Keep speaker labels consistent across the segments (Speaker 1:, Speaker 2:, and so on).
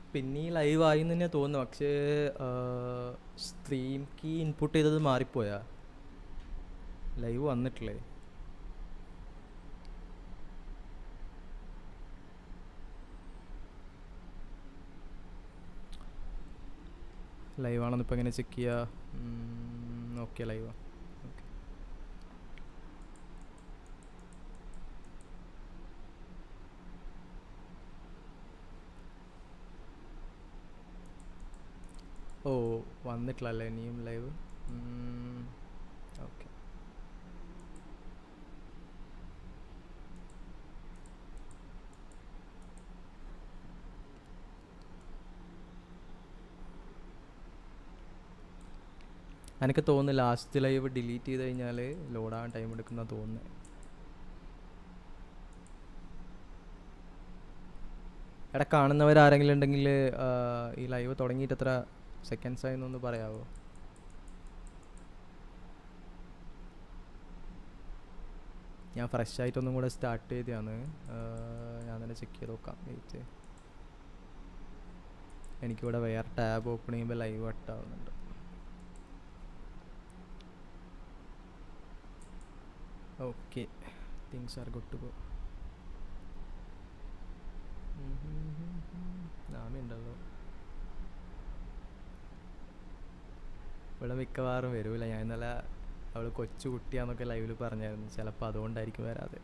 Speaker 1: പിന്നെ ഈ ലൈവ് ആയി എന്ന് തന്നെ തോന്നുന്നു പക്ഷേ സ്ട്രീം കീ ഇൻപുട്ട് ചെയ്തത് മാറിപ്പോയാ ലൈവ് വന്നിട്ടില്ലേ ലൈവ് ആണെന്ന് ഇപ്പം എങ്ങനെ ചെക്ക് ചെയ്യുക ഓക്കെ ലൈവാ ഓക്കെ ഓ വന്നിട്ടില്ലല്ലേ ഇനിയും ലൈവ് ഓക്കെ എനിക്ക് തോന്നുന്നു ലാസ്റ്റ് ലൈവ് ഡിലീറ്റ് ചെയ്ത് കഴിഞ്ഞാൽ ലോഡാകാൻ ടൈം എടുക്കുന്ന തോന്നുന്നത് എടാ കാണുന്നവരാരെങ്കിലും ഉണ്ടെങ്കിൽ ഈ ലൈവ് തുടങ്ങിയിട്ട് എത്ര സെക്കൻഡ്സ് ആയി എന്നൊന്ന് പറയാവോ ഞാൻ ഫ്രഷ് ആയിട്ടൊന്നും കൂടെ സ്റ്റാർട്ട് ചെയ്തതാണ് ഞാൻ തന്നെ ചെക്ക് ചെയ്ത് നോക്കാം വെയിറ്റ് എനിക്കിവിടെ വേറെ ടാബ് ഓപ്പൺ ചെയ്യുമ്പോൾ ലൈവ് കട്ടാവുന്നുണ്ട് okay things are good to go നാമയുണ്ടല്ലോ ഇവിടെ മിക്കവാറും വരൂല ഞാൻ ഇന്നലെ അവൾ കൊച്ചു കുട്ടിയാന്നൊക്കെ ലൈവിൽ പറഞ്ഞായിരുന്നു ചിലപ്പോൾ അതുകൊണ്ടായിരിക്കും വരാതെ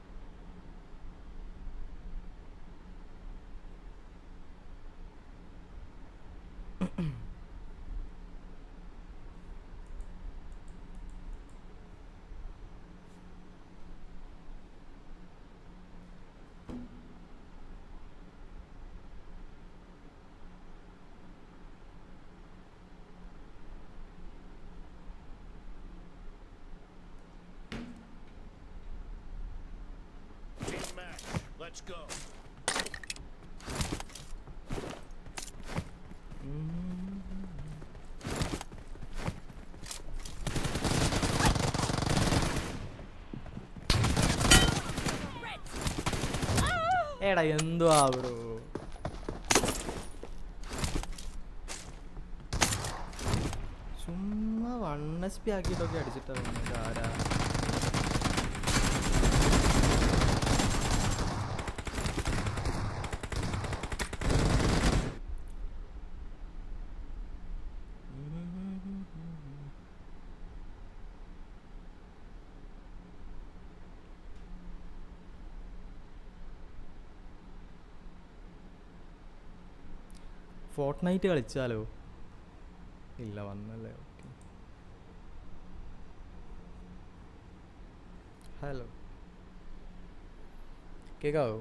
Speaker 2: Team match. Let's go.
Speaker 1: എടാ എന്തുവാ ബ്രോ ചുമ്മാ വൺ എസ് പി ആക്കിയിട്ടൊക്കെ അടിച്ചിട്ടാ തോന്നുന്നത് ആരാ ഫോർട്ട് നൈറ്റ് കളിച്ചാലോ ഇല്ല വന്നല്ലേ ഓക്കെ ഹലോ കേക്കാവോ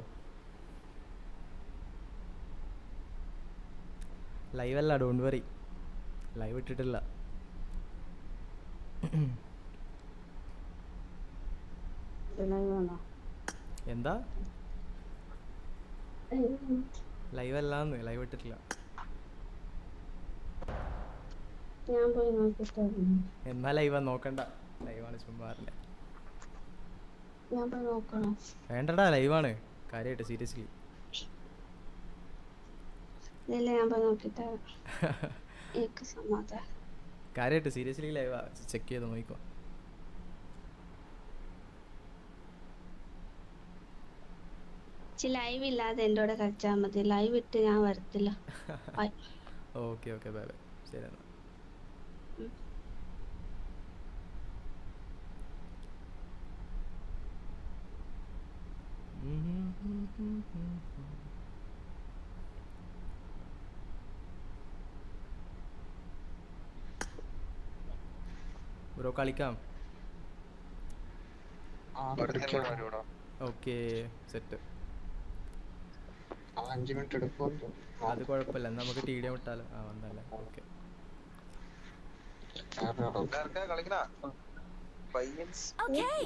Speaker 1: ലൈവ് അല്ല ഡോണ്ട് വറി ലൈവ് ഇട്ടിട്ടില്ല എന്താ ലൈവ് അല്ലാന്ന് ലൈവ് ഇട്ടിട്ടില്ല
Speaker 3: ഞാൻ പോയി നോക്കിട്ട്
Speaker 1: എന്നാ ലൈവാ നോക്കണ്ട ലൈവാണ് ചുമ്മാറില്ല
Speaker 3: ഞാൻ പോയി നോക്കണം
Speaker 1: വേണ്ടടാ ലൈവാണ് കാര്യമായിട്ട് സീരിയസ്ലി
Speaker 3: ഇല്ല ഞാൻ പോയി നോക്കിട്ട് എനിക്ക് സമാധാനം
Speaker 1: കാര്യമായിട്ട് സീരിയസ്ലി ലൈവാ ചെക്ക് ചെയ്ത് നോക്കിക്കോ
Speaker 3: ലൈവ് ഇല്ലാതെ എൻ്റെ കൂടെ കളിച്ചാൽ മതി ലൈവ് ഇട്ട് ഞാൻ വരത്തില്ല bye
Speaker 1: okay okay bye bye ശരി എന്നാ ബ്രോ കളിക്കാം ഓക്കെ സെറ്റ്
Speaker 4: അഞ്ചു മിനിറ്റ് എടുക്കും
Speaker 1: അത് കുഴപ്പമില്ല എന്നാ നമുക്ക് ടി ഡി എം ഇട്ടാലോ ആ വന്നല്ലേ ഓക്കെ
Speaker 5: കളിക്കണ പയ്യൻസ്
Speaker 6: Okay.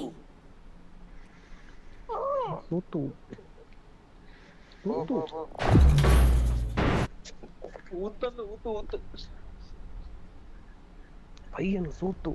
Speaker 4: സൂത്തു
Speaker 5: പോ പോ പോ ഊത്തന്ന് ഊത്ത് ഊത്ത്
Speaker 4: പയ്യൻ സൂത്തു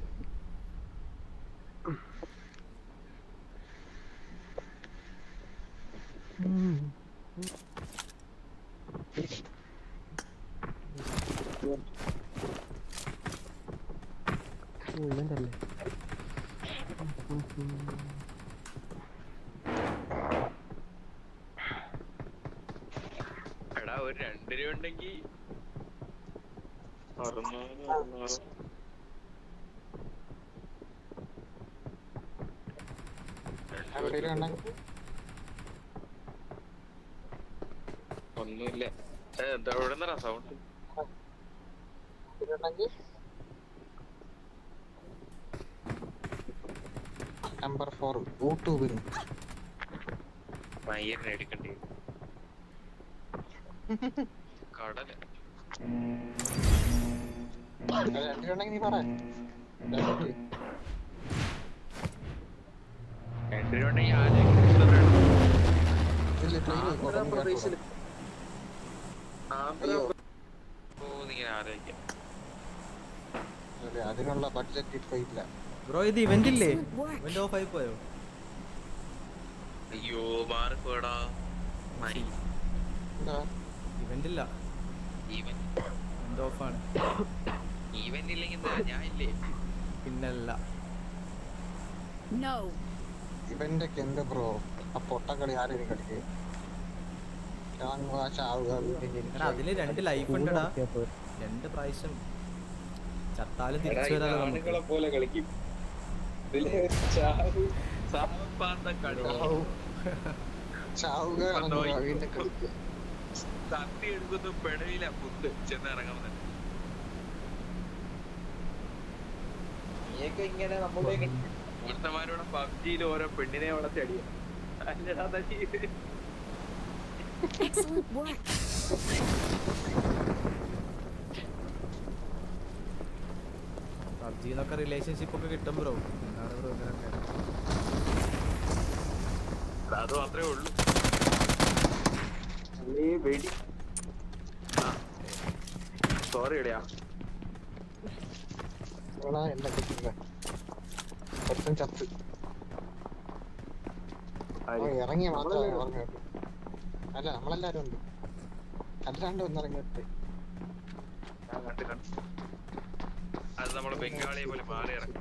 Speaker 6: ഒരു രണ്ട് രൂപ ഉണ്ടെങ്കി അറുന്നൂറ് അറുന്നൂറ്
Speaker 5: എവിടെയെങ്കിലും ഉണ്ടെങ്കിൽ
Speaker 6: ഒന്നുമില്ല ഏ, എന്താ എവിടെ നിന്നാ സൗണ്ട്
Speaker 5: ഉണ്ടെങ്കിൽ നമ്പർ ഫോർ യൂട്യൂബിനും
Speaker 6: മയ്യറിനെ എടുക്കേണ്ടി വരും. കടല
Speaker 5: രണ്ടിലുണ്ടെങ്കിൽ നീ പറ രണ്ട്.
Speaker 6: രണ്ട് രൂപ ഉണ്ടെങ്കിൽ ആരെങ്കിലും ഇഷ്ടപ്പെടും.
Speaker 5: ഇതില് plane പോയിക്കോട്ടെ, ഒന്ന് കേട്ടോ. അയ്യോ
Speaker 6: ഓ നീങ്ങനെ ആലോചിക്കാം
Speaker 5: അതെ, അതിനുള്ള ബഡ്ജറ്റ് ഇപ്പൊ ഇല്ല
Speaker 1: ബ്രോ ഇത് ഇവന്റ് ഇല്ലേ ഇവന്റ് ഓഫ് ആയി പോയോ
Speaker 6: അയ്യോ മാറിപ്പോടാ മൈ
Speaker 5: എന്താ
Speaker 1: ഇവന്റ് ഇല്ല
Speaker 6: ഈവൻ
Speaker 1: ഇവന്റ് ഓഫ് ആണ്
Speaker 6: ഈവൻ ഇല്ലെങ്കിൽ എന്താ ഞാൻ ഇല്ലേ
Speaker 1: പിന്നല്ല
Speaker 7: No.
Speaker 5: ഇവന്റെ ഒക്കെ എന്ത് ബ്രോ ആ പൊട്ടക്കളി ആരെയും കളിക്കുക ചാവുക
Speaker 1: എടാ അതില് രണ്ട് ലൈഫ് ഉണ്ടടാ രണ്ട് പ്രാവശ്യം ചത്താലും തിരിച്ചു വരാലോ നമുക്ക്
Speaker 6: ആണുങ്ങളെ പോലെ കളിക്കും ഇതിലെ ചാവ് സാപ്പാത്ത കളി
Speaker 5: ചാവുക ഇറങ്ങുക വീണ്ടും കളിക്കുക
Speaker 6: തട്ടി എടുക്കുന്നു പെടയില പുത്ത് ചെന്ന് ഇറങ്ങാൻ തന്നെ നീയൊക്കെ ഇങ്ങനെ നമ്മുടെ ഭർത്തമാരോടെ പബ്ജിയിൽ ഓരോ പെണ്ണിനെ വളർത്തി അടിയ അല്ലടാ തട്ടി
Speaker 7: Excellent work.
Speaker 1: പബ്ജിന്നൊക്കെ റിലേഷൻഷിപ്പ് ഒക്കെ കിട്ടും ബ്രോ എന്താണ് ബ്രോ ഇങ്ങനെയൊക്കെ
Speaker 6: അത് മാത്രമേ ഉള്ളൂ നീ വെടി സോറി ഇടയാ
Speaker 5: എടാ എന്റെ കിട്ടില്ല ഒരുത്തൻ ചത്ത് അവൻ ഇറങ്ങിയ മാത്രമേ പറഞ്ഞു കേട്ടു അല്ല നമ്മളെല്ലാരും ഉണ്ട് അല്ലാണ്ട് ഒന്നിറങ്ങിയിട്ട്
Speaker 6: ഞാൻ കണ്ടു കണ്ടു അത് നമ്മള് ബംഗാളിയെ പോലെ മാറി ഇറങ്ങും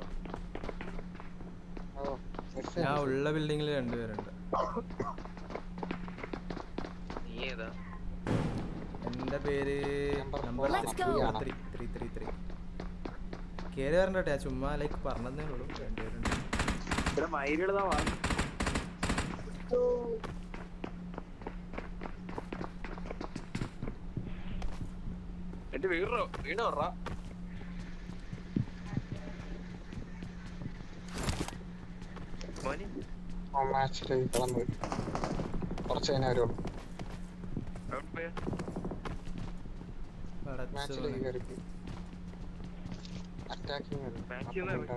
Speaker 5: ഓ miss
Speaker 1: ഞാൻ
Speaker 5: ചെയ്തു.
Speaker 1: ഉള്ള ബിൽഡിങ്ങിൽ രണ്ടുപേരുണ്ട്
Speaker 6: നീ ഏതാ
Speaker 1: എന്റെ പേര്
Speaker 5: Number
Speaker 1: നമ്പർ
Speaker 7: four ആണ്.
Speaker 5: Three ആണ്.
Speaker 1: ത്രീ ത്രീ ത്രീ ത്രീ കയറി വരണ്ട കേട്ടോ ഞാൻ ചുമ്മാ ലൈക്ക് പറഞ്ഞതേ ഉള്ളൂ രണ്ടുപേരുണ്ട്
Speaker 6: ഇവിടെ മയിലുള്ളതാ വാങ്ങി എന്റെ വീടോ വീട് പറ മോനി
Speaker 5: ആ മാച്ചിലേക്ക് കടന്നു പോയി കുറച്ച് കഴിഞ്ഞാൽ വരുള്ളൂ
Speaker 6: അവിടെ പോയാ
Speaker 1: പടച്ചു
Speaker 5: മാച്ചിലേക്ക് കയറി പോയി അറ്റാക്കിങ്
Speaker 6: Match ചെയ്യുന്നത്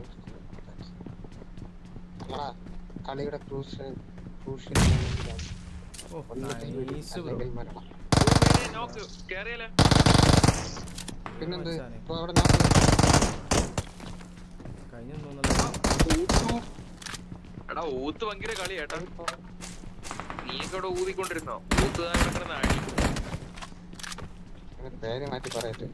Speaker 5: അല്ലടാ കളിയുടെ ക്രൂസ് ക്രൂഷ്യൽ
Speaker 1: ഓ നൈസ് ബ്രോ
Speaker 5: അല്ലെങ്കിൽ മരണം
Speaker 6: നോക്ക് കേറിയാലോ
Speaker 5: പിന്നെന്ത്
Speaker 1: മച്ചാനെ.
Speaker 5: ഇപ്പൊ അവിടെ നോക്ക്
Speaker 1: കഴിഞ്ഞ തോന്നുന്നു
Speaker 6: എടാ ഊത്ത് ഭയങ്കര കളി കേട്ടാ നീയൊക്കെ ഇവിടെ ഊതിക്കൊണ്ടിരുന്നോ ഊത്ത് കിടക്കുന്ന അടി
Speaker 5: ഇവന് പേര് മാറ്റി പറയട്ടെ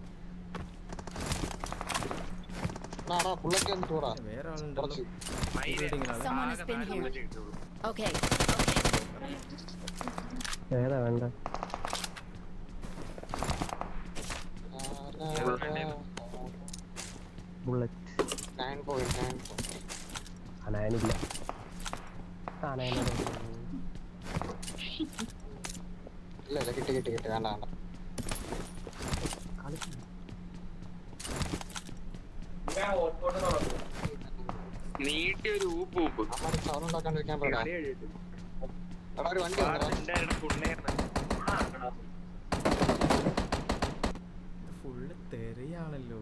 Speaker 5: ആടാ പുള്ളക്ക് വന്നിട്ട് കൂടാ
Speaker 1: വേറെ ആളുണ്ടല്ലോ
Speaker 5: കുറച്ച്
Speaker 6: മയില്
Speaker 1: ബിൽഡിങ്ങിലാണ്
Speaker 7: Someone has
Speaker 6: ആകെ
Speaker 7: been
Speaker 6: നാല്
Speaker 7: here.
Speaker 6: bullet കിട്ടിയുള്ളൂ.
Speaker 7: Okay.
Speaker 4: ഏതാ വേണ്ട bullet
Speaker 5: nine point nine point
Speaker 4: അനാനില്ല അനാനോ
Speaker 5: ഇല്ല ഇല്ല കിട്ടി കിട്ടി കിട്ടി വേണ്ട വേണ്ട
Speaker 6: നീട്ടി ഒരു ഊപ്പ് ഊപ്പ്
Speaker 5: നമ്മൾ സൗണ്ട് ഉണ്ടാക്കാണ്ടിരിക്കാൻ പറയടാ
Speaker 6: കളി കഴിയട്ടെ.
Speaker 5: എടാ ഒരു വണ്ടി വന്നടാ
Speaker 6: ഉണ്ടായിരുന്ന പുണ്ണേന്ന്.
Speaker 1: ഫുള്ള് തെറിയാണല്ലോ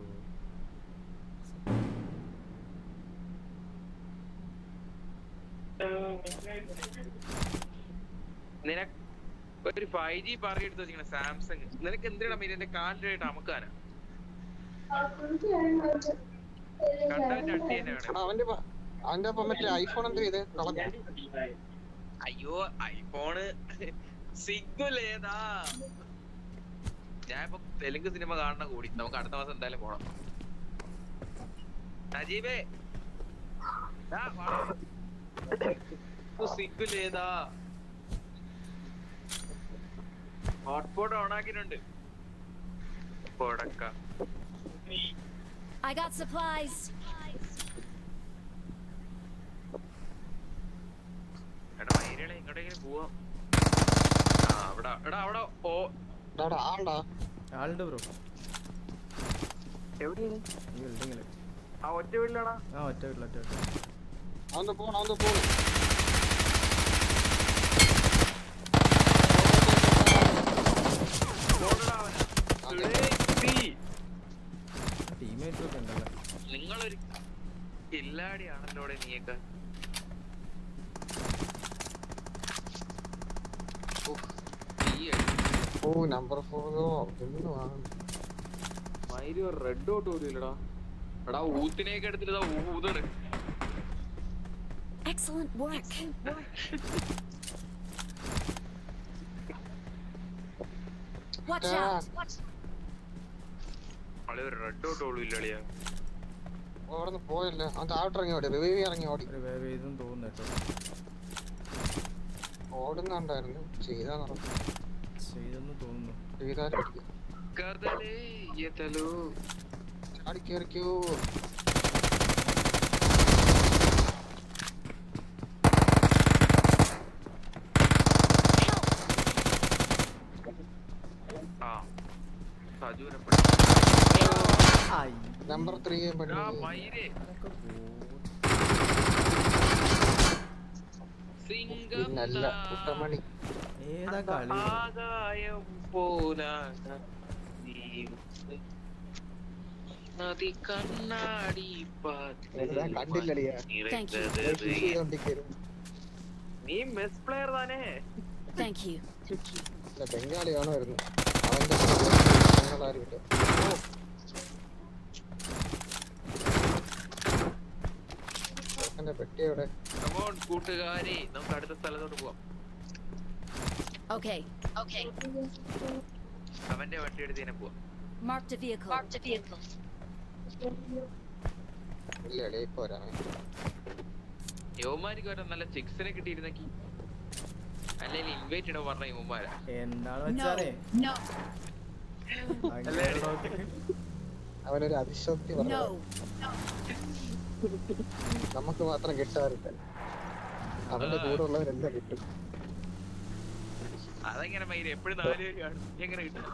Speaker 6: നിനക്ക് ഒരു ഫൈവ് ജി പറയെടുത്ത് എടുത്ത് വെച്ചിങ്ങനെ സാംസങ് നിനക്ക് എന്തിനാ മീൻ കാലിലായിട്ട് അമുക്കാനാ കണ്ടവന്റെ അട്ടി തന്നെ
Speaker 5: എടാ
Speaker 6: വേണം
Speaker 5: അവന്റെ പ- അവന്റെ ഒപ്പം മറ്റേ ഐഫോൺ എന്ത് ചെയ്ത് കളഞ്ഞു
Speaker 6: അയ്യോ ഐഫോണ് സിഗ്ഗുലേതാ ഞാൻ ഇപ്പൊ തെലുങ്ക് സിനിമ കാണണം കൂടി നമുക്ക് അടുത്ത മാസം എന്തായാലും പോണം നജീബേ ദാ വാ. സിഗ്ഗുലേതാ ഹോട്ട്സ്പോട്ട് ഓൺ ആക്കിയിട്ടുണ്ട് കൊടക്ക
Speaker 7: I got supplies.
Speaker 6: എടാ മയിലുകളെ ഇങ്ങോട്ടേക്ക് പോവാം ആ അവിടെ എടാ അവിടെ ഓ
Speaker 5: എടാ ആണ്ടാ
Speaker 1: ആളുണ്ട് ബ്രോ
Speaker 6: എവിടെയാണ്
Speaker 1: ഈ ബിൽഡിങ്ങിൽ
Speaker 6: ആ ഒറ്റ വീട്ടിലാടാ
Speaker 1: ആ ഒറ്റ വീട്ടിൽ ഒറ്റ വീട്ടിൽ
Speaker 5: അവന്ന് പോണം അവന്ന് പോണം
Speaker 6: പോണടാ അവന്. ഏയ്,
Speaker 1: ടീമേറ്റ്സ് ഒക്കെ ഉണ്ടല്ലോ
Speaker 6: നിങ്ങളൊരു കില്ലാടിയാണല്ലോ നീയൊക്കെ ഈ
Speaker 5: ഓ നമ്പർ ഫോറോ എന്തുവാണ്
Speaker 6: മയില് റെഡ് ഔട്ട് പോലും ഇല്ലടാ എടാ ഊത്തിനെയൊക്കെ എടുത്തിട്ട് ഇതാ ഊതാണ്
Speaker 7: Excellent work. Watch out.
Speaker 6: ആളെ ഒരു റെഡ് ഔട്ട് പോലും ഇല്ല അളിയാ
Speaker 5: അവിടെ നിന്ന് പോയല്ലേ അവൻ താഴോട്ട് ഇറങ്ങി ഓടി റിവൈവ് ഇറങ്ങി ഓടി
Speaker 1: ഒരു വേവ് ചെയ്തെന്ന് തോന്നുന്നു കേട്ടോ
Speaker 5: ഓടുന്നുണ്ടായിരുന്നു ചെയ്താ നടന്നു
Speaker 1: ചെയ്തെന്ന് തോന്നുന്നു
Speaker 5: ചെയ്താലും അടിക്കും.
Speaker 6: കഥലേ എത്തലോ
Speaker 5: ചാടി കയറിക്കോ
Speaker 6: ആ സജുവിനെ
Speaker 1: ആയി
Speaker 5: നമ്പർ ത്രീ
Speaker 6: ആ മയിലേ സിംഗം
Speaker 5: പിന്നല്ല കുട്ടമണി
Speaker 1: ഏതാ കളി
Speaker 6: ആകായം പോലാക നദി കണ്ണാടി
Speaker 5: ഞാൻ കണ്ടില്ലടിയാ.
Speaker 7: Thank you.
Speaker 5: ചെയ്തോണ്ടിരിക്കും
Speaker 6: നീ മെസ് പ്ലെയർ താനേ
Speaker 7: Thank you.
Speaker 5: ഇല്ല ബംഗാളിയാണ് വരുന്നത് അവന്റെ ഞങ്ങളാരുമില്ല എന്റെ പെട്ടി എവിടെ
Speaker 6: കമോൺ കൂട്ടുകാരെ നമുക്ക് അടുത്ത സ്ഥലത്തോട്ട് പോവാം
Speaker 7: Okay. Okay.
Speaker 6: അവന്റെ വണ്ടി എടുത്ത് തന്നെ പോവാം
Speaker 7: Marked a vehicle. Marked a vehicle.
Speaker 5: ഇല്ല എടേ ഇപ്പൊ വരാം
Speaker 6: യുവമാർക്ക് വരെ നല്ല ചിക്സിനെ കിട്ടിയിരുന്നെങ്കിൽ അല്ലെങ്കിൽ ഇൻവൈറ്റ് ഇടാൻ പറഞ്ഞ യുവമാരാ
Speaker 1: എന്താണ് വെച്ചാലേ
Speaker 7: No.
Speaker 1: അങ്ങനെ നോക്ക്.
Speaker 5: അവനൊരു അതിശോക്തി പറഞ്ഞു
Speaker 7: No.
Speaker 5: നമുക്ക് മാത്രം കിട്ടാറില്ല അവന്റെ കൂടെ ഉള്ളവരെല്ലാം കിട്ടും
Speaker 6: അതെങ്ങനെ മൈര് എപ്പോഴും നാല് പേര് കാണും നീ എങ്ങനെ കിട്ടും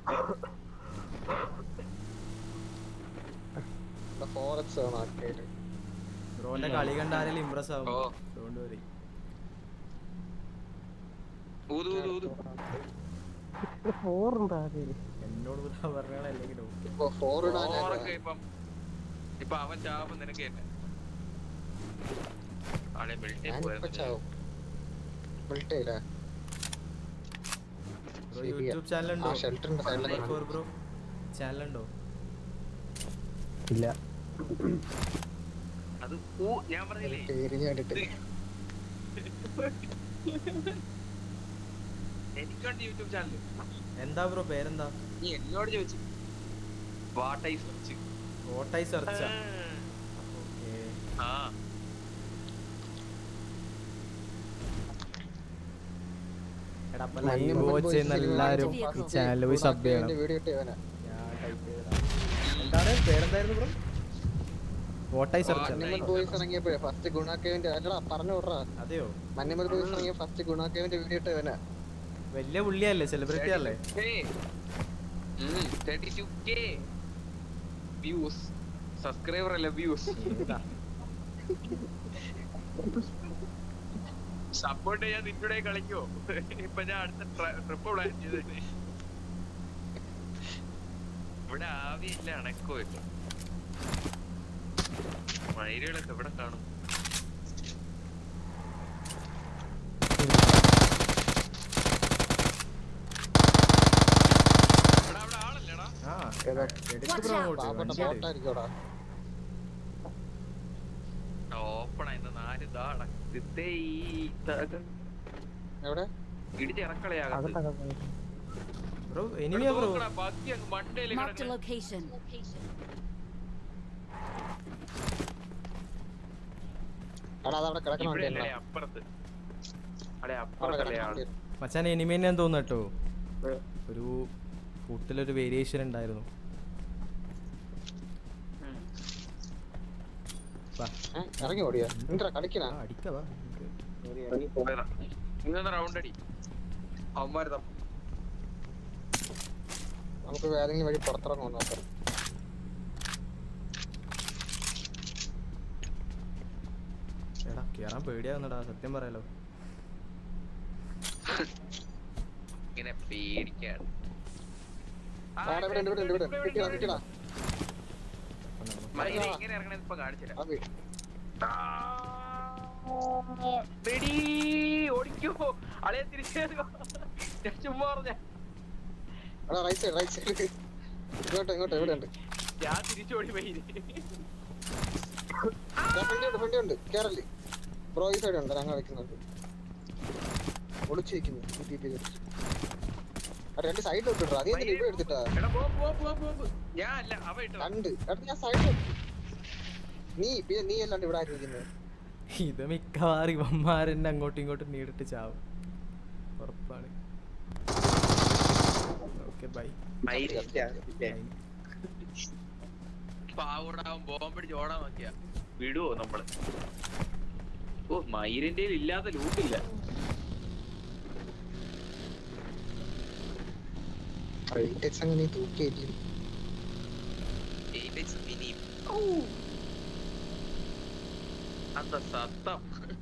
Speaker 5: ഫോറക്സ് ആണ് ആക്കിയിട്ട്
Speaker 1: ബ്രോന്റെ കളി കണ്ടാലും ഇമ്പ്രസ് ആവും
Speaker 6: ഓ.
Speaker 1: ഡോണ്ട് വരി
Speaker 6: ഊതു ഊതു ഊതു
Speaker 4: ഫോറുണ്ട് ആകെ
Speaker 1: എന്നോട് പറഞ്ഞാലെങ്കിലും
Speaker 5: ഇപ്പൊ ഫോർ
Speaker 6: ഓറൊക്കെ ഇപ്പം ഇപ്പൊ അവൻ ചാവുമ്പോ നിനക്ക് തന്നെ ആളെ ബിൽഡിൽ
Speaker 5: ഞാനിപ്പോ
Speaker 6: പോയത്
Speaker 5: ചാവും ബിൽറ്റ് ചെയ്യില്ല
Speaker 1: ബ്രോ
Speaker 5: ശരിയാ.
Speaker 1: യൂട്യൂബ് ചാനൽ
Speaker 5: ആ
Speaker 1: ഉണ്ടോ
Speaker 5: ഷെൽട്ടറിന്റെ സൈഡിൽ
Speaker 1: ഫോർ ബ്രോ ചാനൽ ഉണ്ടോ
Speaker 4: ഇല്ല
Speaker 6: അത് ഊ ഞാൻ പറഞ്ഞില്ലേ
Speaker 5: എരിഞ്ഞ് കണ്ടിട്ട്
Speaker 6: എനിക്കുണ്ട് യൂട്യൂബ് ചാനൽ
Speaker 1: എന്താ ബ്രോ പേരെന്താ
Speaker 6: നീ എന്നോട് ചോദിച്ചു വാട്ടായി സെർച്ച്
Speaker 1: ഓട്ടായി സെർച്ച ഓക്കേ
Speaker 6: ആ
Speaker 1: എടാ അപ്പൊ
Speaker 5: മഞ്ഞ
Speaker 1: ലൈവ്
Speaker 5: മുമ്പ്
Speaker 1: വാച്ച് ചെയ്യുന്ന
Speaker 7: പോയി
Speaker 1: എല്ലാരും ഈ
Speaker 7: സിനിമ
Speaker 1: ചാനൽ പോയി സബ് ചെയ്യണം
Speaker 5: വീഡിയോ ഇട്ടവനാ
Speaker 1: ഞാൻ ടൈപ്പ് ചെയ്തതാ എന്താണ് പേരെന്തായിരുന്നു ബ്രോ ഓട്ടായി സെർച്ച
Speaker 5: മഞ്ഞമ്മൽ ബോയ്സ് ഇറങ്ങിയപ്പോഴേ ഫസ്റ്റ് ഗുണാക്കേവിന്റെ അല്ലടാ പറഞ്ഞു വിട്രാ
Speaker 1: അതെയോ
Speaker 5: മഞ്ഞമ്മൽ ബോയ്സ് ഇറങ്ങിയ ഫസ്റ്റ് ഗുണാക്കേവിന്റെ വീഡിയോ ഇട്ടവനാ
Speaker 1: വലിയ പുള്ളിയല്ലേ സെലിബ്രിറ്റി അല്ലേ
Speaker 6: thirty two K views subscriber അല്ല വ്യൂസ്
Speaker 1: ഏതാ
Speaker 6: സപ്പോർട്ട് ചെയ്യാൻ നിന്നോടെ കളിക്കോ ഇപ്പൊ ഞാൻ അടുത്ത ട്രിപ്പ് പ്ലാൻ ചെയ്തിട്ട് ഇവിടെ ആവിയില്ല അണക്കോ ഇല്ല മയിലുകളൊക്കെ എവിടെ കാണും ഇവിടെ അവിടെ ആളല്ലേടാ
Speaker 1: ആ
Speaker 5: ഏതാ?
Speaker 1: എടുക്ക്
Speaker 7: Watch
Speaker 1: ബ്രോ
Speaker 7: out.
Speaker 1: അങ്ങോട്ട്
Speaker 5: പാവപ്പെട്ട
Speaker 1: വണ്ടി എടുക്ക്.
Speaker 5: ബോട്ടായിരിക്കോടാ
Speaker 6: ഓപ്പണ ഇന്ന് നാല് താടത്തെ
Speaker 5: എവിടെ
Speaker 6: ഇടിച്ചിറക്കളയാകത്ത്
Speaker 4: അകത്തകത്ത്
Speaker 1: ബ്രോ എനിമിയാ ബ്രോ
Speaker 6: ബാക്കി അങ്ങ് മണ്ടയില്
Speaker 7: Marked a
Speaker 6: കിടക്കണ
Speaker 7: location.
Speaker 5: എടാ അതവിടെ കിടക്കണ
Speaker 6: ഇവിടെ
Speaker 5: വണ്ടിയല്ല
Speaker 6: അല്ലേ അപ്പുറത്ത് അടെ
Speaker 5: അവിടെ
Speaker 6: അപ്പുറത്തല്ലേ
Speaker 5: കിടക്കണ
Speaker 6: ആള്
Speaker 5: വണ്ടി
Speaker 1: മച്ചാൻ എനിമി തന്നെയാന്ന് തോന്നുന്നു കേട്ടോ ഒരു ഫുട്ടിലൊരു വേരിയേഷൻ ഉണ്ടായിരുന്നു വാ
Speaker 5: ഏ, ഇറങ്ങി ഓടിയാ എന്താ കളിക്കണ
Speaker 1: ആ, അടിക്കവാ നമുക്ക്
Speaker 6: പോയതാ ഇന്നൊന്ന് റൗണ്ട് അടി അവന്മാര് തമ്മിൽ
Speaker 5: നമുക്ക് ഏതെങ്കിലും വഴി പുറത്തിറങ്ങുമോ നോക്കാം
Speaker 1: എടാ കേറാൻ പേടിയാവുന്നടാ സത്യം പറയാലോ
Speaker 6: ഇങ്ങനെ പേടിക്കാണ്
Speaker 5: ആടെ ഇവിടെ ഉണ്ട് ഇവിടെ ഉണ്ട് ഇവിടെ ഉണ്ട്. കിട്ടിയടാ കിട്ടിയടാ
Speaker 1: അപ്പൊ നമ്മ-
Speaker 6: മയില് എങ്ങനെ ഇറങ്ങണെന്ന് ഇപ്പൊ കാണിച്ചില്ല
Speaker 5: ആ വീട്
Speaker 6: വെടി ഓടിക്കോ അളയെ തിരിച്ചു ഞാൻ ചുമ്മാ പറഞ്ഞ
Speaker 5: എടാ റൈറ്റ് സൈഡ് റൈറ്റ് സൈഡ് ഇങ്ങോട്ട് ഇങ്ങോട്ട് ഇവിടെ ഉണ്ട്
Speaker 6: ഞാൻ തിരിച്ചോടി മയില്
Speaker 5: ഫ്രണ്ടി ഉണ്ട് ഫ്രണ്ടി ഉണ്ട് കേരളി ബ്രോ ഈ സൈഡ് ഉണ്ട് ഞങ്ങൾ വെക്കുന്നുണ്ട് ഒളിച്ചിരിക്കുന്നു ഈ ടി പി രണ്ട് സൈഡിലോട്ട് ഇട്ടാ നീ എന്തിനാ ഇവിടെ എടുത്തിട്ടാ
Speaker 6: എടാ പോ പോ പോ പോ പോ. ഞാൻ അല്ല അവ ഇട്ടോ
Speaker 5: രണ്ട് എടാ ഞാൻ സൈഡിൽ നീ പിന്നെ നീ അല്ലാണ്ട് ഇവിടെ ആയിരിക്കുന്നത്
Speaker 1: ഇത് മിക്കവാറും ഇവന്മാരെന്നെ അങ്ങോട്ടും ഇങ്ങോട്ടും നീടിട്ട് ചാവും ഉറപ്പാണ് ഓക്കെ ബൈ
Speaker 6: മയില് പാവടാവും ബോംബടിച്ച് ഓടാൻ നോക്കിയാ വിടുവോ നമ്മള് ഓ മയിലിന്റെ ഇല്ലാത്ത ലൂട്ടില്ല
Speaker 5: റേറ്റക്സ് അങ്ങനെ നീ തൂക്കിയില്ല
Speaker 6: അന്ത സത്തം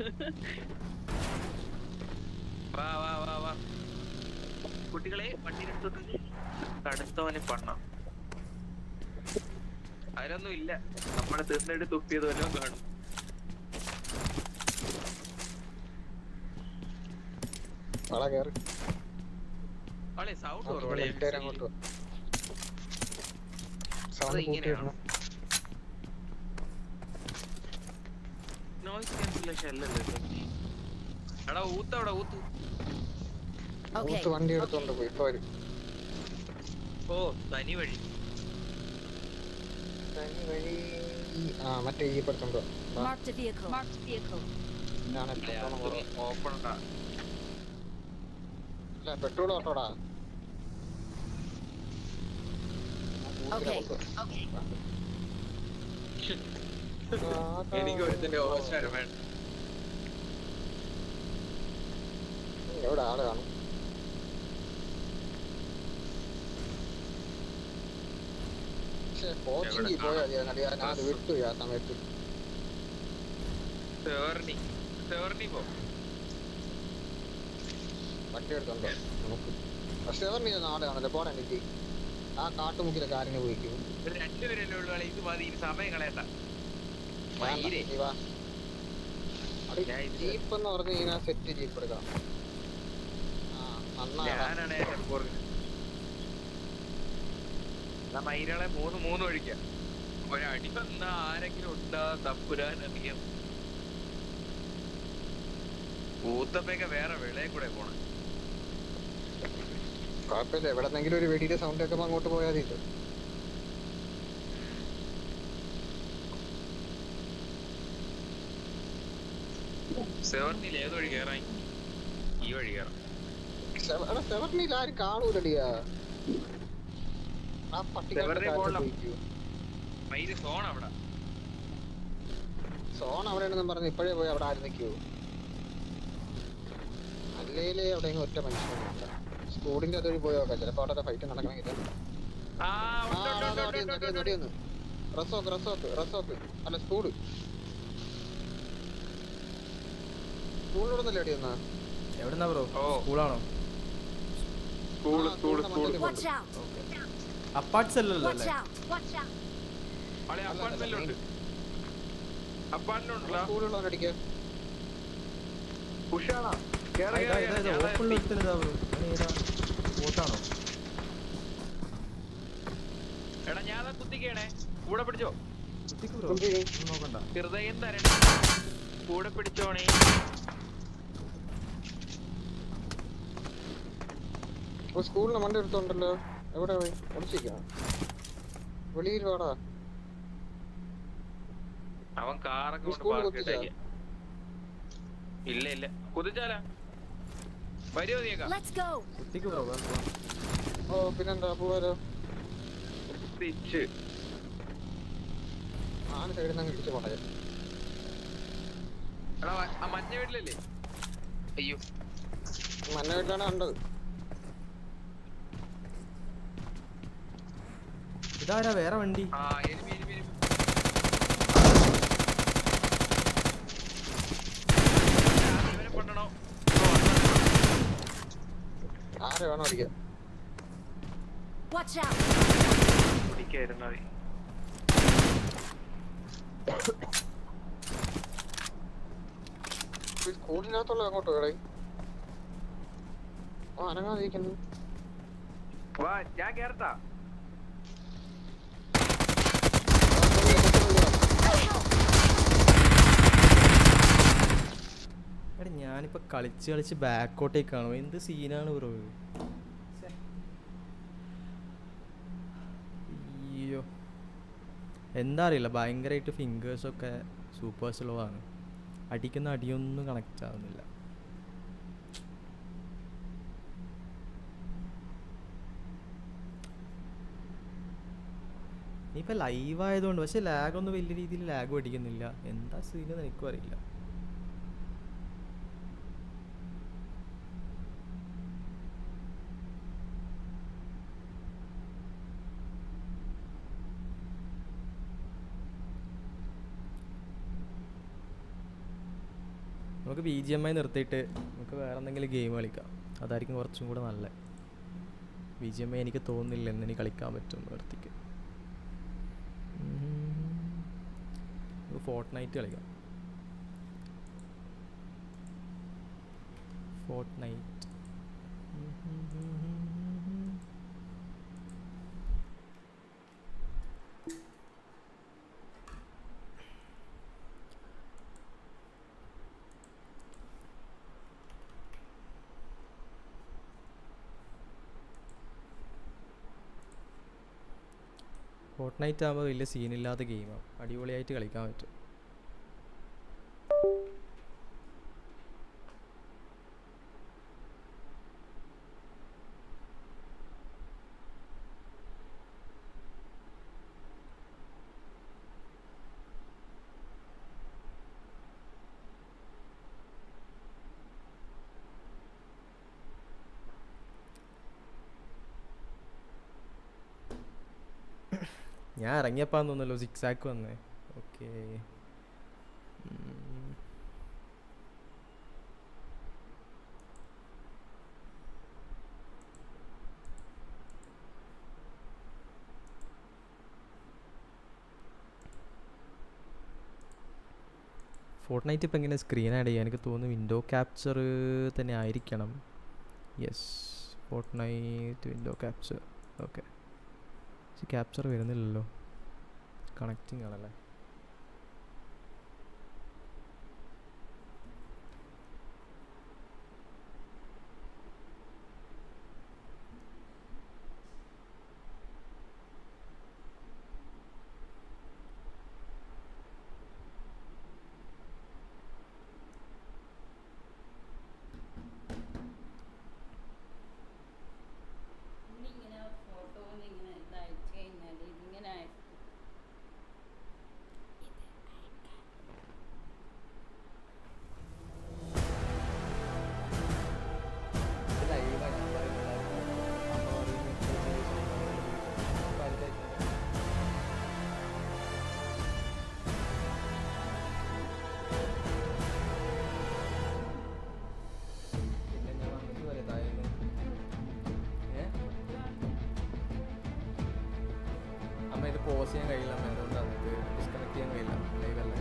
Speaker 6: വാ വാ വാ വാ കുട്ടികളെ വണ്ടിയിലെടുത്തോട്ട് കടുത്തവനെ പണ്ണം അതിലൊന്നും ഇല്ല നമ്മളെ തീർന്നിട്ട് തുപ്പിയത് വല്ലതും കാണും
Speaker 5: വള കയറി
Speaker 6: ആളെ സൗണ്ട്
Speaker 5: ഇട്ടേരാ
Speaker 6: കുറവാളെ
Speaker 5: അങ്ങോട്ട് സൗണ്ട് കൂട്ടി
Speaker 6: ഇങ്ങനെയാണോ?
Speaker 5: ഇടണം
Speaker 6: നോയിസ് ക്യാൻസലേഷൻ അല്ലല്ലോ ഇത്. എടാ ഊത്ത് അവിടെ ഊത്ത്
Speaker 7: Okay.
Speaker 5: ഊത്ത് വണ്ടി എടുത്തോണ്ട് പോയി ഇപ്പൊ വരും
Speaker 6: ഓ തനി വഴി
Speaker 5: തനി വഴി ആ മറ്റേ ഈ പെടുത്തോണ്ട് വാ. വാ.
Speaker 7: Marked a vehicle. Marked a vehicle.
Speaker 5: ഞാൻ എത്രത്തോളം കുറവ്.
Speaker 6: ഓപ്പൺ
Speaker 5: ഇല്ല പെട്രോൾ ഓട്ടോടാ
Speaker 7: Okay. Okay.
Speaker 6: എനിക്ക് ഒരുത്തിന്റെ ഓശാരം വേണ്ട
Speaker 5: എവിടെ ആള് കാണും പക്ഷേ കോച്ചിങ്
Speaker 6: എവിടെ
Speaker 5: പോയാ മതി അതിനടി ഞാൻ അത് വിട്ടു ആ സമയത്ത്
Speaker 6: സെവർണി സെവർണി പോ
Speaker 5: വണ്ടി എടുത്തോണ്ടോ നമുക്ക് പക്ഷെ എവർ നീ നാളെ ആണല്ലോ പോരാ എനിക്ക് ആ കാട്ടുമുക്കിലെ കാര്യം പോയിക്കും
Speaker 6: ഒരു രണ്ടുപേരല്ലേ ഉള്ളു കളി ഇത് മതി ഇനി സമയം കളയണ്ട മയിലേ ഞാൻ ഇത്
Speaker 5: ജീപ്പ് എന്ന് പറഞ്ഞു കഴിഞ്ഞാൽ സെറ്റ് ജീപ്പ് എടുക്കാം ആ നന്നായി
Speaker 6: ഞാനാണ് ഏറ്റവും പുറകിൽ. എന്നാ മയിലുകളെ മൂന്ന് മൂന്ന് ഒഴിക്കാം ഒരടി വന്ന ആരെങ്കിലും ഉണ്ടാ തപ്പുരാൻ അറിയാം ഊത്തപ്പൊക്കെ വേറെ വെളയെ കൂടെ പോണം
Speaker 5: കുഴപ്പമില്ല എവിടെന്നെങ്കിലും ഒരു വെടിയുടെ സൗണ്ട് കേൾക്കുമ്പോൾ അങ്ങോട്ട് പോയാൽ മതി
Speaker 6: സെവർണിൽ ഏത് വഴി കയറാൻ ഈ വഴി കയറാം
Speaker 5: സെവറിനിൽ ആരും കാണൂലടിയാ ആ
Speaker 6: സെവറിനെ പോകണം.
Speaker 5: പട്ടിക്കാട്ട്
Speaker 6: മയില് സോൺ അവിടെ
Speaker 5: സോൺ അവിടെ ഉണ്ടെന്നും പറഞ്ഞ് ഇപ്പോഴേ പോയി അവിടെ ആരും നിൽക്കുവോ അല്ലേലേ അവിടെ എങ്ങും ഒറ്റ മനുഷ്യനില്ല സ്കൂളിന്റെ അതുവഴി പോയി നോക്കാം ചിലപ്പോ അവിടെ ഫൈറ്റ് നടക്കണമെങ്കിൽ
Speaker 6: ആ
Speaker 5: ആ
Speaker 6: ഉണ്ട്, ഉണ്ട്, ഉണ്ട്, ഉണ്ട്, ഉണ്ട്, ഉണ്ട്, ഉണ്ട്.
Speaker 5: അടിയൊന്ന് റസോക്ക് റസോക്ക് റസോക്ക് അല്ല സ്കൂള് സ്കൂളിലൂടെ അടിയൊന്നാ
Speaker 1: എവിടെന്നാ ബ്രോ
Speaker 6: ഓ.
Speaker 1: സ്കൂളാണോ
Speaker 6: സ്കൂള്
Speaker 5: ആ,
Speaker 6: സ്കൂള്
Speaker 5: സ്കൂളിന്റെ
Speaker 6: സ്കൂള്
Speaker 5: മണ്ടയില്
Speaker 7: Watch out.
Speaker 1: ഓക്കെ അപ്പാർട്സ് അല്ലല്ലോ
Speaker 7: Watch
Speaker 1: അല്ലേ
Speaker 7: out. Watch out.
Speaker 6: അവിടെ അപ്പാർട്ട്മെന്റിലുണ്ട് അപ്പാർട്ട്മെന്റിലുണ്ടല്ലോ
Speaker 5: സ്കൂളിലുള്ള അടിക്കുക
Speaker 6: ഉഷാണോ കേറ്,
Speaker 1: ഇതാ,
Speaker 6: കേറ്,
Speaker 1: ഇതാ,
Speaker 6: കേറ്.
Speaker 1: ഇതാ,
Speaker 6: ഞാൻ
Speaker 1: ഓപ്പണിൽ
Speaker 6: എത്തി.
Speaker 1: ഒരുത്തനിതാ ബ്രോ ഏതാ ബോട്ടാണോ
Speaker 6: എടാ ഞാൻ കുത്തിക്കേണേ കൂടെ പിടിച്ചോ
Speaker 1: കുത്തിക്ക് ബ്രോ
Speaker 5: കുത്തി.
Speaker 1: ഒന്നും നോക്കണ്ട
Speaker 6: ഹൃദയം തരണേ കൂടെ പിടിച്ചോണേ
Speaker 5: അപ്പൊ സ്കൂളിന് മണ്ട എടുത്തോണ്ടല്ലോ എവിടെ പോയി ഒളിച്ചിരിക്കണോ വെളിയിൽ വാടാ
Speaker 6: അവൻ കാറൊക്കെ
Speaker 5: ഈ
Speaker 6: കൊണ്ട്
Speaker 5: സ്കൂളിൽ
Speaker 6: park
Speaker 5: കുത്തിച്ചാ?
Speaker 6: ഇട്ടേക്ക്. ഇല്ല ഇല്ല കുതിച്ചാലാ വരുമോ നീക്ക
Speaker 7: Let's go.
Speaker 1: കുട്ടിക്ക് ബ്രോ
Speaker 5: ഓ പിന്നെന്താ പോവാലോ
Speaker 6: തിരിച്ച്
Speaker 5: ആന സൈഡിൽ നിന്ന് ഇടിച്ച് പോണേ
Speaker 6: എടാ മ- ആ മഞ്ഞ വീട്ടിലല്ലേ അയ്യോ
Speaker 5: മഞ്ഞ വീട്ടിലാണ് കണ്ടത്
Speaker 1: ഇതാരാ വേറെ വണ്ടി
Speaker 6: ആ എനിമി എനിമി എനിമി ഇവനെ കൊണ്ടണോ
Speaker 5: ആരെ വേണോ അടിക്കാൻ
Speaker 7: Watch out.
Speaker 6: പിടിക്കായിരുന്നു മതി
Speaker 5: ഈ സ്കൂളിനകത്തുള്ള അങ്ങോട്ട് വേടേ ഓ അനങ്ങാതിരിക്കുന്നു
Speaker 6: വാ ഞാൻ കേറട്ടാ
Speaker 1: എടാ ഞാനിപ്പോ കളിച്ച് കളിച്ച് ബാക്കോട്ടേക്കാണോ എന്ത് സീനാണ് ബ്രോ അയ്യോ എന്താ അറിയില്ല ഭയങ്കരമായിട്ട് ഫിംഗേഴ്സൊക്കെ സൂപ്പർ സ്ലോ ആണ് അടിക്കുന്ന അടിയൊന്നും കണക്റ്റ് ആവുന്നില്ല ഇനിയിപ്പോൾ ലൈവ് ആയതുകൊണ്ട് പക്ഷെ ലാഗ് ഒന്നും വലിയ രീതിയിൽ ലാഗ് അടിക്കുന്നില്ല എന്താ സീനെന്ന് എനിക്കും അറിയില്ല നമുക്ക് ബി ജി എം ഐ നിർത്തിയിട്ട് നമുക്ക് വേറെ എന്തെങ്കിലും ഗെയിം കളിക്കാം അതായിരിക്കും കുറച്ചും കൂടെ നല്ല ബി ജി എം ഐ എനിക്ക് തോന്നുന്നില്ല എന്ന് ഇനി കളിക്കാൻ പറ്റും നിർത്തിക്ക് നമുക്ക് ഫോർട്ട് നൈറ്റ് കളിക്കാം ഫോർട്ട് നൈറ്റ് ഫോർട്ട് നൈറ്റ് ആകുമ്പോൾ വലിയ സീനില്ലാത്ത ഗെയിമാണ് അടിപൊളിയായിട്ട് കളിക്കാൻ പറ്റും ഞാൻ ഇറങ്ങിയപ്പാന്ന് തോന്നല്ലോ സിക്സ് ആക്ക് വന്നേ ഓക്കെ ഫോർട്ട് നൈറ്റ് ഇപ്പം എങ്ങനെ സ്ക്രീൻ ആഡ് ചെയ്യാൻ എനിക്ക് തോന്നുന്നു വിൻഡോ ക്യാപ്ചർ തന്നെ ആയിരിക്കണം yes Fortnite window capture okay പക്ഷെ ക്യാപ്ചർ വരുന്നില്ലല്ലോ കണക്റ്റിംഗ് ആണല്ലേ
Speaker 8: ഇങ്ങനെ ഫോട്ടോ ഇങ്ങനെ ഇതയച്ചു കഴിഞ്ഞാൽ ഇതിങ്ങനെ അയക്കും
Speaker 1: പിന്നെ ഞാൻ വന്നിട്ട് വലുതായിരുന്നു ഏ അമ്മ ഇത് പോസ് ചെയ്യാൻ കഴിയില്ല അമ്മ അതുകൊണ്ടാണ് ഇത് ഡിസ്കണക്ട് ചെയ്യാൻ കഴിയില്ല ലൈവ് അല്ലേ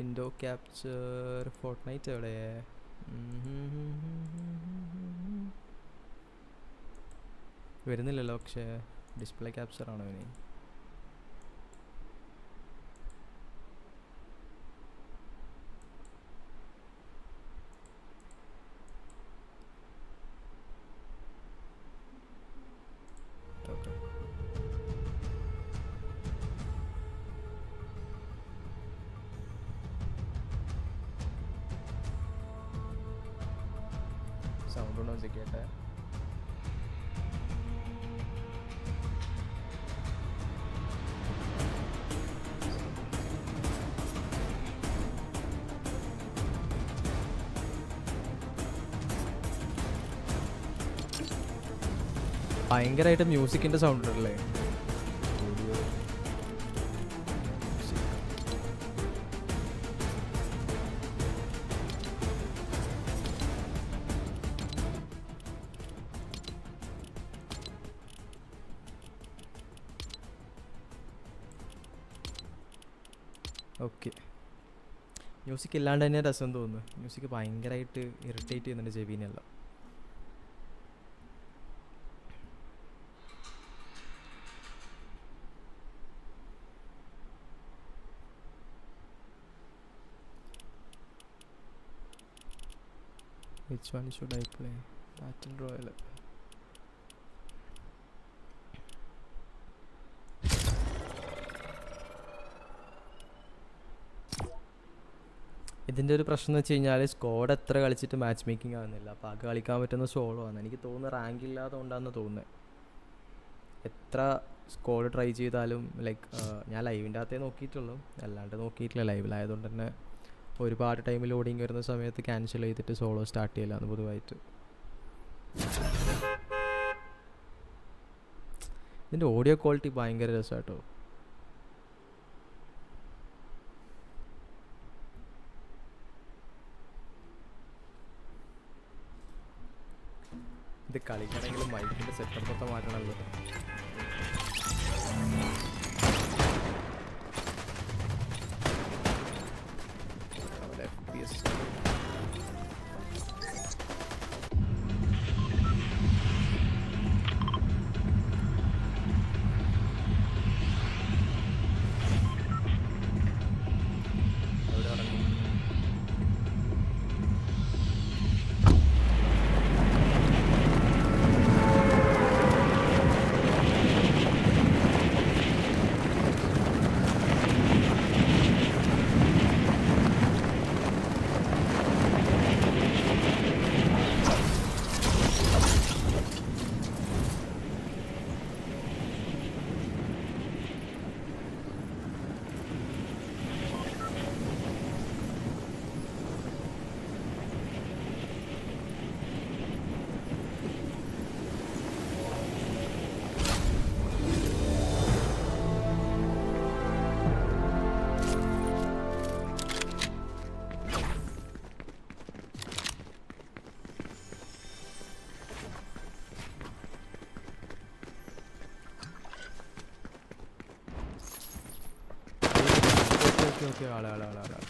Speaker 1: വിൻഡോ ക്യാപ്ചർ ഫോർട്ട് നൈറ്റ് എവിടെ വരുന്നില്ലല്ലോ പക്ഷേ ഡിസ്പ്ലേ ക്യാപ്ചർ ആണോ ഇനി ഓക്കെ സൗണ്ട് ഉണ്ടോ ചെക്ക് ചെയ്യട്ടെ ഭയങ്കരമായിട്ട് മ്യൂസിക്കിന്റെ സൗണ്ട് ഉണ്ടല്ലേ ഓക്കെ മ്യൂസിക് ഇല്ലാണ്ട് തന്നെ രസം തോന്നുന്നു മ്യൂസിക് ഭയങ്കരമായിട്ട് ഇറിറ്റേറ്റ് ചെയ്യുന്നുണ്ട് ചെവിനെല്ലാം Which one should I play? Battle Royale. ഇതിൻ്റെ ഒരു പ്രശ്നം എന്ന് വെച്ച് കഴിഞ്ഞാൽ സ്കോഡ് എത്ര കളിച്ചിട്ട് മാച്ച് മേക്കിംഗ് ആവുന്നില്ല അപ്പോൾ അത് കളിക്കാൻ പറ്റുന്ന സോളോ ആണ് എനിക്ക് തോന്നുന്നത് റാങ്ക് ഇല്ലാതെ കൊണ്ടാന്ന് തോന്നുന്നത് എത്ര സ്കോഡ് ട്രൈ ചെയ്താലും ലൈക്ക് ഞാൻ ലൈവിൻ്റെ അകത്തേ നോക്കിയിട്ടുള്ളൂ അല്ലാണ്ട് നോക്കിയിട്ടില്ല ലൈവിലായതുകൊണ്ട് തന്നെ ഒരുപാട് ടൈം ലോഡിങ് വരുന്ന സമയത്ത് ക്യാൻസൽ ചെയ്തിട്ട് സോളോ സ്റ്റാർട്ട് ചെയ്യലാണ് പൊതുവായിട്ട് ഇതിൻ്റെ ഓഡിയോ ക്വാളിറ്റി ഭയങ്കര രസമാട്ടോ ഇത് കളിക്കണമെങ്കിൽ മൈക്കിൻ്റെ സെറ്റപ്പ് ഒക്കെ മാറ്റണമല്ലോ അവിടെ FPS. എവിടെ ഇറങ്ങി? ഓക്കെ ഓക്കെ ഓക്കെ ആളെ ആളെ ആളെ ആളെ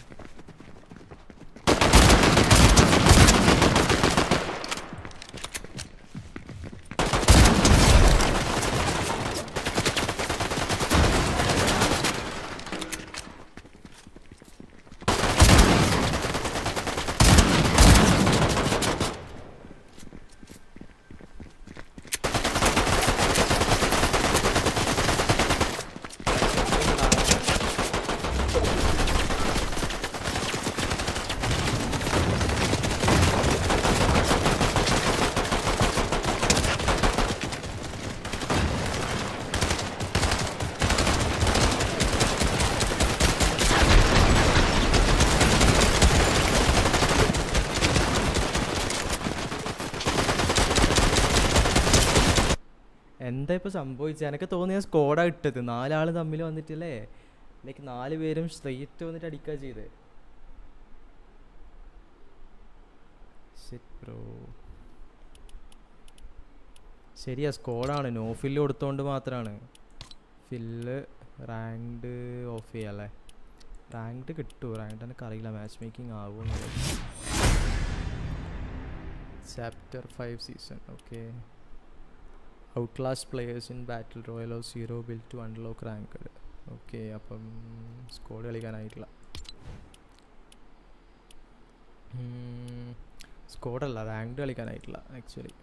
Speaker 1: എന്താ ഇപ്പോൾ സംഭവിച്ചത് എനിക്ക് തോന്നിയ സ്കോഡാ ഇട്ടത് നാലാൾ തമ്മിൽ വന്നിട്ടില്ലേ ലൈക്ക് നാല് പേരും സ്ട്രെയിറ്റ് വന്നിട്ട് അടിക്കുക ചെയ്തേ ബ്രോ ശരിയാ സ്കോഡാണ് നോ ഫില്ല് കൊടുത്തോണ്ട് മാത്രമാണ് ഫില്ല് റാങ്ക്ഡ് ഓഫ് ചെയ്യാല്ലേ റാങ്ക്ഡ് കിട്ടുമോ റാങ്ക്ഡ് എനിക്ക് അറിയില്ല മാച്ച് മേക്കിംഗ് ആവുമോ chapter five season okay outlast players in battle royale of zero bill to unlock ranked okay അപ്പം സ്കോഡ് കളിക്കാനായിട്ടില്ല സ്കോഡല്ല റാങ്ക്ഡ് കളിക്കാനായിട്ടില്ല ആക്ച്വലി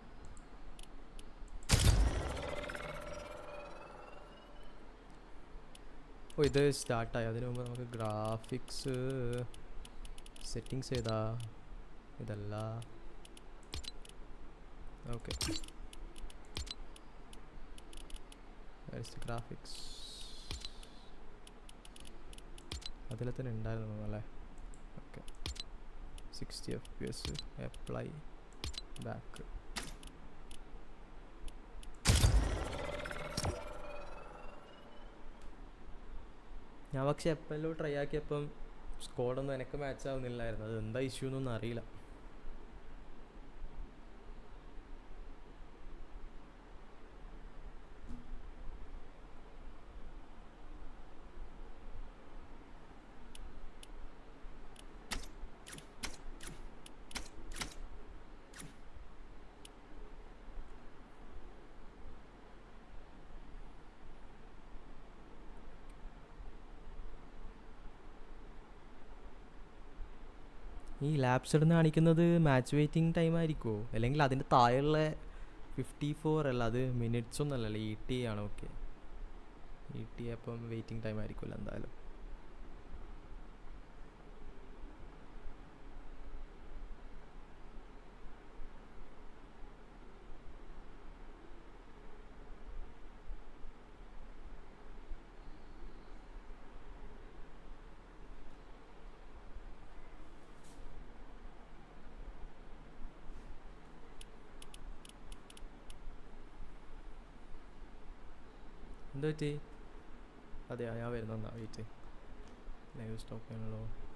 Speaker 1: ഓ ഇത് സ്റ്റാർട്ടായി അതിനു മുമ്പ് നമുക്ക് ഗ്രാഫിക്സ് സെറ്റിങ്സ് ഏതാ ഇതല്ല ഓക്കെ ഗ്രാഫിക്സ് അതിൽ തന്നെ ഉണ്ടായിരുന്നു അല്ലേ okay sixty F P S apply back ഞാൻ പക്ഷെ എപ്പോഴും ട്രൈ ആക്കിയപ്പം സ്കോഡൊന്നും എനിക്ക് മാച്ച് ആവുന്നില്ലായിരുന്നു അത് എന്താ ഇഷ്യൂ എന്നൊന്നും അറിയില്ല ഈ ലാബ്സ് ഇടുന്ന് കാണിക്കുന്നത് മാച്ച് വെയിറ്റിംഗ് ടൈം ആയിരിക്കുമോ അല്ലെങ്കിൽ അതിൻ്റെ താഴെയുള്ള ഫിഫ്റ്റി ഫോർ അല്ല അത് മിനിറ്റ്സ് ഒന്നും അല്ലല്ലോ ഇ ടി ആണ് ഓക്കെ ഇ ടി അപ്പം വെയിറ്റിംഗ് ടൈം ആയിരിക്കുമല്ലോ എന്തായാലും എന്താ പറ്റി അതെയോ ഞാൻ വരുന്നെന്നാ വെയിറ്റ് ലൈവ് സ്റ്റോപ്പ് ചെയ്യണല്ലോ